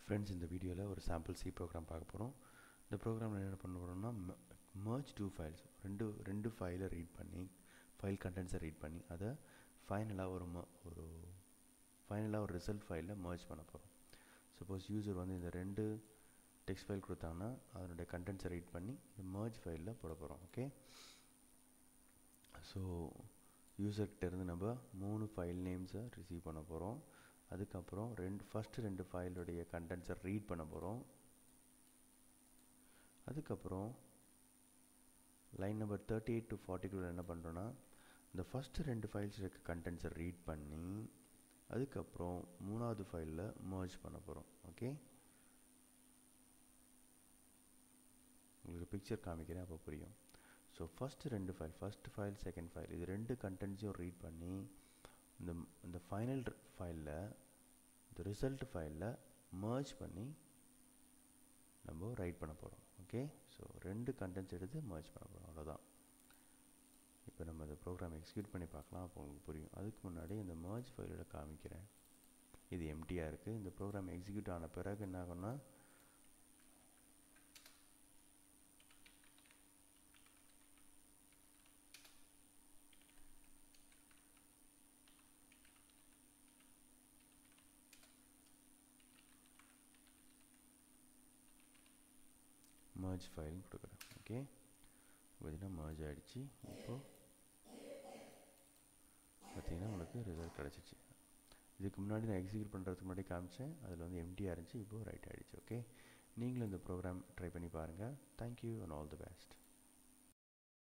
friends இந்த வீடியோவில் ஒரு சாம்பிள் சி ப்ரோக்ராம் பார்க்க போகிறோம் இந்த ப்ரோக்ராமில் என்ன பண்ண போகிறோம்னா மர்ஜ் டூ ஃபைல்ஸ் ரெண்டு ரெண்டு ஃபைலை ரீட் பண்ணி ஃபைல் கண்டென்ட்ஸை ரீட் பண்ணி அதை ஃபைனலாக ஒரு ம ஒரு ஃபைனலாக ஒரு ரிசல்ட் ஃபைலில் மர்ஜ் பண்ண போகிறோம் சப்போஸ் யூசர் வந்து இந்த ரெண்டு டெக்ஸ்ட் ஃபைல் கொடுத்தாங்கன்னா அதனுடைய கண்டென்ட்ஸை ரீட் பண்ணி இந்த மர்ஜ் ஃபைலில் போட போகிறோம் ஓகே ஸோ யூசர்கிட்ட இருந்து நம்ம மூணு ஃபைல் நேம்ஸை ரிசீவ் பண்ண போகிறோம் அதுக்கப்புறம் ரெண்டு ஃபஸ்ட்டு ரெண்டு ஃபைலுடைய கண்டென்ட்ஸை ரீட் பண்ண போகிறோம் அதுக்கப்புறம் line number thirty eight to forty டூவில் என்ன பண்ணுறோன்னா இந்த ஃபஸ்ட்டு ரெண்டு ஃபைல்ஸ் இருக்க கண்டென்ட்ஸை ரீட் பண்ணி அதுக்கப்புறம் மூணாவது ஃபைலில் மர்ஜ் பண்ண போகிறோம் ஓகே உங்களுக்கு பிக்சர் காமிக்கிறேன் அப்போ புரியும் ஸோ ஃபஸ்ட்டு ரெண்டு file first file second file இது ரெண்டு கண்டென்ட்ஸையும் ரீட் பண்ணி இந்த இந்த ஃபைனல் ஃபைலில் இந்த ரிசல்ட் ஃபைலில் மர்ஜ் பண்ணி நம்ம ரைட் பண்ண போகிறோம் ஓகே ஸோ ரெண்டு கண்டென்ட்ஸ் எடுத்து மர்ஜ் பண்ண போகிறோம் அவ்வளோதான் இப்போ நம்ம இந்த ப்ரோக்ராம் எக்ஸிக்யூட் பண்ணி பார்க்கலாம் அப்போ உங்களுக்கு புரியும் அதுக்கு முன்னாடி இந்த மர்ஜ் ஃபைலோட காமிக்கிறேன் இது எம்டியாக இருக்குது இந்த ப்ரோக்ராம் எக்ஸிக்யூட் ஆன பிறகு என்ன ஆகும்னா மர்ஜ் ஃபைல்னு கொடுக்குறேன் ஓகே பார்த்தீங்கன்னா மர்ஜ் ஆகிடுச்சு இப்போது பார்த்தீங்கன்னா உங்களுக்கு ரிசல்ட் கிடச்சிச்சு இதுக்கு முன்னாடி நான் எக்ஸிக்யூட் பண்ணுறதுக்கு முன்னாடி காமிச்சேன் அதில் வந்து எம்டியாக இருந்துச்சு இப்போது ரைட் ஆகிடுச்சு ஓகே நீங்களும் இந்த ப்ரோக்ராம் ட்ரை பண்ணி பாருங்கள் thank you and all the best